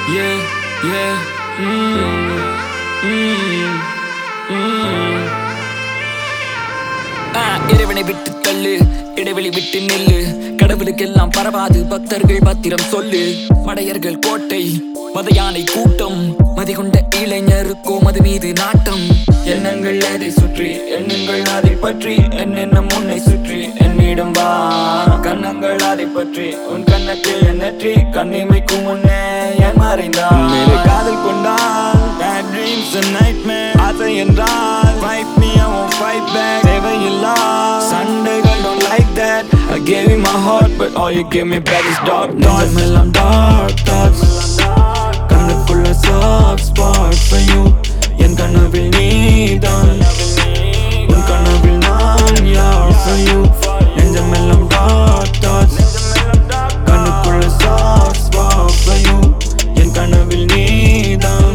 yeah, yeah. Mm, mm, mm. ஆ, இறைவனை விட்டு தள்ளு இடைவெளி விட்டு நில்லு கடவுளுக்கெல்லாம் பரவாது பக்தர்கள் பத்திரம் சொல்லு மடையர்கள் கோட்டை மத யானை கூட்டம் மதிகொண்ட இளைஞருக்கோ மது மீது நாட்டம் எண்ணங்கள் அதை சுற்றி எண்ணங்கள் அதை பற்றி என்னென்னம் உன்னை சுற்றி என்னிடம் வா கண்ணங்கள் அதை பற்றி உன் கண்ணத்தில் எண்ணற்றி கண்ணிமைக்கும் முன்னே என் மறைந்தான் மேலே காதல் கொண்டால் bad dreams and nightmare ஆசை என்றால் fight me I won't fight back தேவையில்லா சண்டைகள் don't like that I gave you my heart but all you give me back is dark thoughts எல்லாம் dark thoughts கண்ணுக்குள்ள soft spot for you என் கனவில் நீதான் உன் கனவில் நான் யார் for you நெஞ்சமெல்லாம் dark thoughts கண்ணுக்குள்ள soft spot for you என் கனவில் நீதான்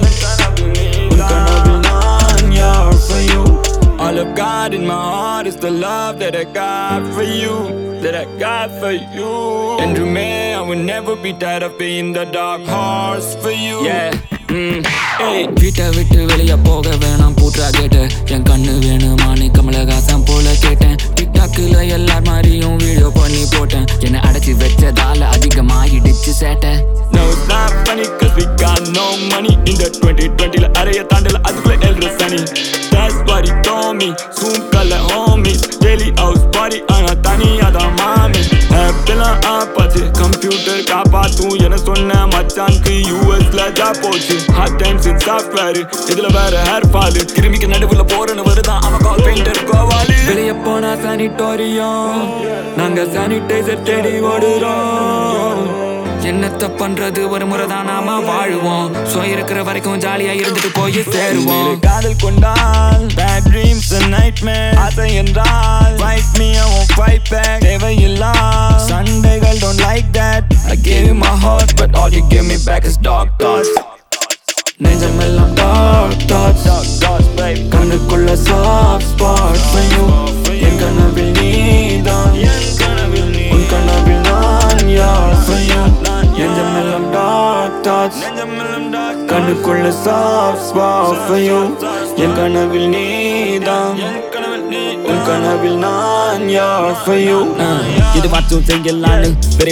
உன் கனவில் நான் யார் for you All I've got in my heart is the love that I got for you That I got for you என்றுமே I will never be tired of being the dark horse for you Yeah. Mm. Hey. வீட்டை விட்டு வெளிய போக வேணாம் பூட்ரா கேட்டு என் கண்ணு வேணுமான்னு கமலஹாசன் போல கேட்டேன் டிக்டாக்ல எல்லார் மாதிரியும் வீடியோ பண்ணி போட்டேன் என்னை அடைச்சி வச்சதால அதிகமாயிடுச்சு சேட்டை No, it's not funny cause we got no money In the 2020 ல அறைய தாண்டல அதுக்குள்ள எல்ற சனி That's what he told me Zoom கல்ல homies Daily house party ஆனா தனியாதான் மாமி ஆப்பெல்லாம் ஆப்பாச்சு கம்ப்யூட்டர் காப்பாத்தும் என சொன்ன மச்சானுக்கு யூஎஸ்ல ஜாப் போச்சு ஹார்ட் டைம்ஸ் இன் சாஃப்ட்வேர் இதுல வேற ஹேர் ஃபால் கிருமிக்கு நடுவுல போறன்னு வருதான் அவன் கால் பெயிண்டர் கோவாலு வெளிய போனா சானிட்டோரியம் நாங்க சானிடைசர் தேடி ஓடுறோம் என்னத்த பண்றது ஒரு முறை தான் நாம வாழுவோம் சோ இருக்கிற வரைக்கும் ஜாலியா இருந்துட்டு போய் சேருவோம் மேலே காதல் கொண்டால் bad dreams and nightmare ஆசை என்றால் fight me I won't fight back தேவையில்லா சண்டைகள் don't like that I gave you my heart but all you give me back is dark thoughts நெஞ்சமெல்லாம் dark thoughts dark thoughts babe கண்ணுக்குள்ள soft spot for you என் கனவில் நீதான் என் கனவில் நீ உன் கனவில் நான் யார் for you நெஞ்சமெல்லாம் dark thoughts நெஞ்சமெல்லாம் dark கண்ணுக்குள்ள soft spot for you என் கனவில் நீதான் என் கனவில் நீ உன் கனவில் நான் யார் for you இது மட்டும் செய்யலான்னு